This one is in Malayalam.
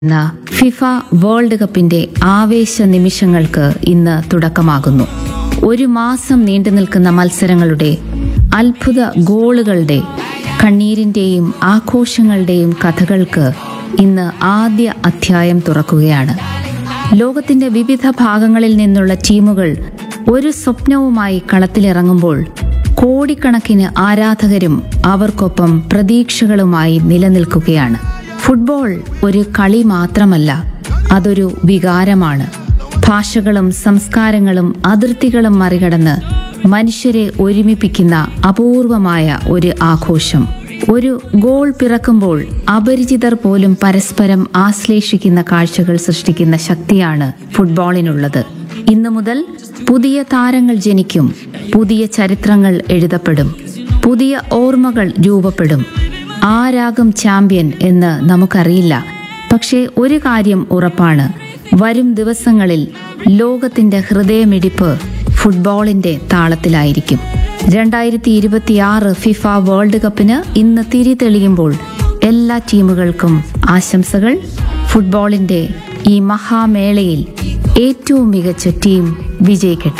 എന്ന ഫിഫ വേൾഡ് കപ്പിന്റെ ആവേശ നിമിഷങ്ങൾക്ക് ഇന്ന് തുടക്കമാകുന്നു ഒരു മാസം നീണ്ടു നിൽക്കുന്ന മത്സരങ്ങളുടെ അത്ഭുത ഗോളുകളുടെ കണ്ണീരിന്റെയും ആഘോഷങ്ങളുടെയും കഥകൾക്ക് ഇന്ന് ആദ്യ അധ്യായം തുറക്കുകയാണ് ലോകത്തിന്റെ വിവിധ ഭാഗങ്ങളിൽ നിന്നുള്ള ടീമുകൾ ഒരു സ്വപ്നവുമായി കളത്തിലിറങ്ങുമ്പോൾ കോടിക്കണക്കിന് ആരാധകരും അവർക്കൊപ്പം പ്രതീക്ഷകളുമായി നിലനിൽക്കുകയാണ് ഫുട്ബോൾ ഒരു കളി മാത്രമല്ല അതൊരു വികാരമാണ് ഭാഷകളും സംസ്കാരങ്ങളും അതിർത്തികളും മറികടന്ന് മനുഷ്യരെ ഒരുമിപ്പിക്കുന്ന അപൂർവമായ ഒരു ആഘോഷം ഒരു ഗോൾ പിറക്കുമ്പോൾ അപരിചിതർ പോലും പരസ്പരം ആശ്ലേഷിക്കുന്ന കാഴ്ചകൾ സൃഷ്ടിക്കുന്ന ശക്തിയാണ് ഫുട്ബോളിനുള്ളത് ഇന്നു മുതൽ പുതിയ താരങ്ങൾ ജനിക്കും പുതിയ ചരിത്രങ്ങൾ എഴുതപ്പെടും പുതിയ ഓർമ്മകൾ രൂപപ്പെടും ആരാകും ചാമ്പ്യൻ എന്ന് നമുക്കറിയില്ല പക്ഷേ ഒരു കാര്യം ഉറപ്പാണ് വരും ദിവസങ്ങളിൽ ലോകത്തിന്റെ ഹൃദയമിടിപ്പ് ഫുട്ബോളിന്റെ താളത്തിലായിരിക്കും രണ്ടായിരത്തി ഇരുപത്തിയാറ് ഫിഫ വേൾഡ് കപ്പിന് ഇന്ന് തിരി തെളിയുമ്പോൾ എല്ലാ ടീമുകൾക്കും ആശംസകൾ ഫുട്ബോളിന്റെ ഈ മഹാമേളയിൽ ഏറ്റവും മികച്ച ടീം വിജയിക്കട്ടെ